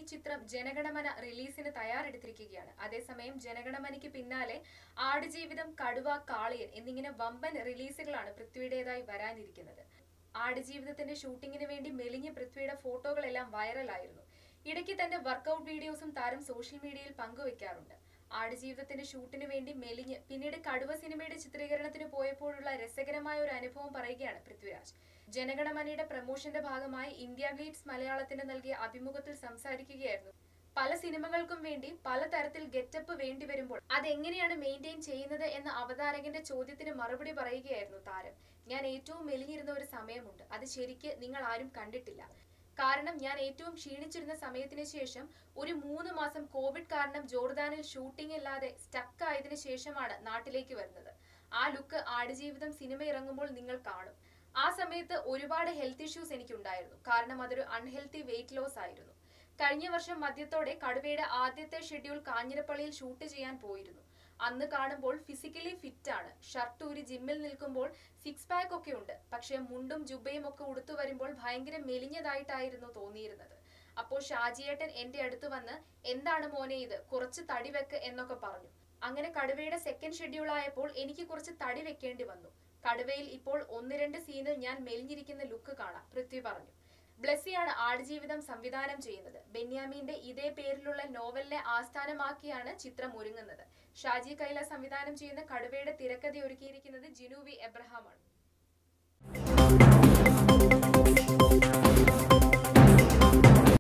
ചിത്രം ജനഗണമന റിലീസിന് തയ്യാറെടുത്തിരിക്കുകയാണ് അതേസമയം ജനഗണമനയ്ക്ക് പിന്നാലെ ആടുജീവിതം കടുവ കാളിയൻ എന്നിങ്ങനെ വമ്പൻ റിലീസുകളാണ് പൃഥ്വിയുടേതായി വരാനിരിക്കുന്നത് ആടുജീവിതത്തിന്റെ ഷൂട്ടിങ്ങിന് വേണ്ടി മെലിഞ്ഞ പൃഥ്വിയുടെ ഫോട്ടോകളെല്ലാം വൈറലായിരുന്നു ഇടയ്ക്ക് തന്റെ വർക്കൗട്ട് വീഡിയോസും താരം സോഷ്യൽ മീഡിയയിൽ പങ്കുവെക്കാറുണ്ട് ആടുജീവിതത്തിന്റെ ഷൂട്ടിന് വേണ്ടി മെലിഞ്ഞ് പിന്നീട് കടുവ സിനിമയുടെ ചിത്രീകരണത്തിന് പോയപ്പോഴുള്ള രസകരമായ ഒരു അനുഭവം പറയുകയാണ് പൃഥ്വിരാജ് ജനഗണമനയുടെ പ്രമോഷന്റെ ഭാഗമായി ഇന്ത്യ ഗേറ്റ്സ് മലയാളത്തിന് നൽകിയ അഭിമുഖത്തിൽ സംസാരിക്കുകയായിരുന്നു പല സിനിമകൾക്കും വേണ്ടി പലതരത്തിൽ ഗെറ്റപ്പ് വേണ്ടി വരുമ്പോൾ അതെങ്ങനെയാണ് മെയിൻറ്റെയിൻ ചെയ്യുന്നത് എന്ന അവതാരകന്റെ ചോദ്യത്തിന് മറുപടി പറയുകയായിരുന്നു താരം ഞാൻ ഏറ്റവും മെലിഞ്ഞിരുന്ന ഒരു സമയമുണ്ട് അത് ശരിക്ക് നിങ്ങൾ ആരും കണ്ടിട്ടില്ല കാരണം ഞാൻ ഏറ്റവും ക്ഷീണിച്ചിരുന്ന സമയത്തിന് ശേഷം ഒരു മൂന്ന് മാസം കോവിഡ് കാരണം ജോർദാനിൽ ഷൂട്ടിംഗ് ഇല്ലാതെ സ്റ്റക്ക് ആയതിനു ശേഷമാണ് നാട്ടിലേക്ക് വരുന്നത് ആ ലുക്ക് ആടുജീവിതം സിനിമ ഇറങ്ങുമ്പോൾ നിങ്ങൾ കാണും ആ സമയത്ത് ഒരുപാട് ഹെൽത്ത് ഇഷ്യൂസ് എനിക്കുണ്ടായിരുന്നു കാരണം അതൊരു അൺഹെൽത്തി വെയിറ്റ് ലോസ് ആയിരുന്നു കഴിഞ്ഞ വർഷം മധ്യത്തോടെ കടുവയുടെ ആദ്യത്തെ ഷെഡ്യൂൾ കാഞ്ഞിരപ്പള്ളിയിൽ ഷൂട്ട് ചെയ്യാൻ പോയിരുന്നു അന്ന് കാണുമ്പോൾ ഫിസിക്കലി ഫിറ്റ് ആണ് ഷർട്ട് ഊരി ജിമ്മിൽ നിൽക്കുമ്പോൾ സിക്സ് പാക്ക് ഒക്കെ ഉണ്ട് പക്ഷേ മുണ്ടും ജുബയും ഒക്കെ ഉടുത്തു വരുമ്പോൾ ഭയങ്കര മെലിഞ്ഞതായിട്ടായിരുന്നു തോന്നിയിരുന്നത് അപ്പോൾ ഷാജിയേട്ടൻ എന്റെ അടുത്ത് വന്ന് എന്താണ് മോനെ ഇത് കുറച്ച് തടി വെക്ക് എന്നൊക്കെ പറഞ്ഞു അങ്ങനെ കടുവയുടെ സെക്കൻഡ് ഷെഡ്യൂൾ ആയപ്പോൾ എനിക്ക് കുറച്ച് തടി വെക്കേണ്ടി വന്നു കടുവയിൽ ഇപ്പോൾ ഒന്ന് രണ്ട് സീനിൽ ഞാൻ മെലിഞ്ഞിരിക്കുന്ന ലുക്ക് കാണാം പൃഥ്വി പറഞ്ഞു ബ്ലെസ്സിയാണ് ആടുജീവിതം സംവിധാനം ചെയ്യുന്നത് ബെന്യാമീന്റെ ഇതേ പേരിലുള്ള നോവലിനെ ആസ്ഥാനമാക്കിയാണ് ചിത്രം ഒരുങ്ങുന്നത് ഷാജി കൈല സംവിധാനം ചെയ്യുന്ന കടുവയുടെ തിരക്കഥ ഒരുക്കിയിരിക്കുന്നത് ജിനു വി എബ്രഹാമാണ്